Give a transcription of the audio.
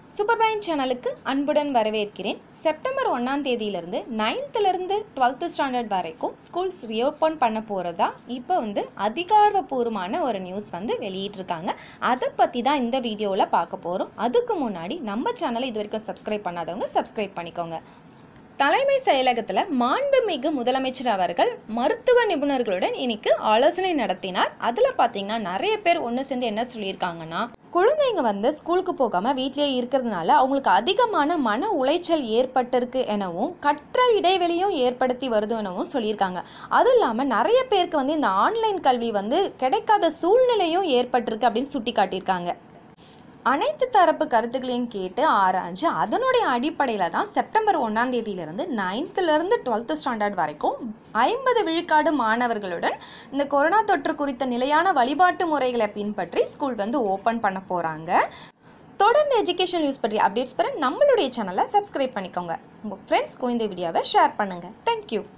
super brain சேனலுக்கு அன்புடன் வரவேற்கிறேன் செப்டம்பர் ஒன்றாம் தேதியிலிருந்து நைன்த்துலேருந்து டுவெல்த்து ஸ்டாண்டர்ட் வரைக்கும் ஸ்கூல்ஸ் ரீஓப்பன் பண்ண போகிறதா இப்போ வந்து அதிகாரப்பூர்வமான ஒரு நியூஸ் வந்து வெளியிட்டிருக்காங்க அதை பற்றி தான் இந்த வீடியோவில் பார்க்க போகிறோம் அதுக்கு முன்னாடி நம்ம சேனலை இது வரைக்கும் சப்ஸ்கிரைப் பண்ணாதவங்க சப்ஸ்கிரைப் பண்ணிக்கோங்க தலைமை செயலகத்தில் மாண்புமிகு முதலமைச்சர் அவர்கள் மருத்துவ நிபுணர்களுடன் இன்னைக்கு ஆலோசனை நடத்தினார் அதில் பார்த்தீங்கன்னா நிறைய பேர் ஒன்று சேர்ந்து என்ன சொல்லியிருக்காங்கன்னா குழந்தைங்க வந்து ஸ்கூலுக்கு போகாமல் வீட்டிலேயே இருக்கிறதுனால அவங்களுக்கு அதிகமான மன உளைச்சல் ஏற்பட்டிருக்கு எனவும் கற்றல் இடைவெளியும் ஏற்படுத்தி வருது எனவும் சொல்லியிருக்காங்க அதுவும் இல்லாமல் நிறைய பேருக்கு வந்து இந்த ஆன்லைன் கல்வி வந்து கிடைக்காத சூழ்நிலையும் ஏற்பட்டிருக்கு அப்படின்னு சுட்டி காட்டியிருக்காங்க அனைத்து தரப்பு கருத்துக்களையும் கேட்டு ஆராய்ஞ்சு அதனுடைய அடிப்படையில் தான் செப்டம்பர் ஒன்றாம் தேதியிலிருந்து நைன்த்துலேருந்து டுவெல்த்து ஸ்டாண்டர்ட் வரைக்கும் ஐம்பது விழுக்காடு மாணவர்களுடன் இந்த கொரோனா தொற்று குறித்த நிலையான வழிபாட்டு முறைகளை பின்பற்றி ஸ்கூல் வந்து ஓப்பன் பண்ண போகிறாங்க தொடர்ந்து எஜுகேஷன் நியூஸ் பற்றி அப்டேட்ஸ் பெற நம்மளுடைய சேனலை சப்ஸ்கிரைப் பண்ணிக்கோங்க உங்கள் ஃப்ரெண்ட்ஸ்க்கும் இந்த வீடியோவை ஷேர் பண்ணுங்கள் தேங்க்யூ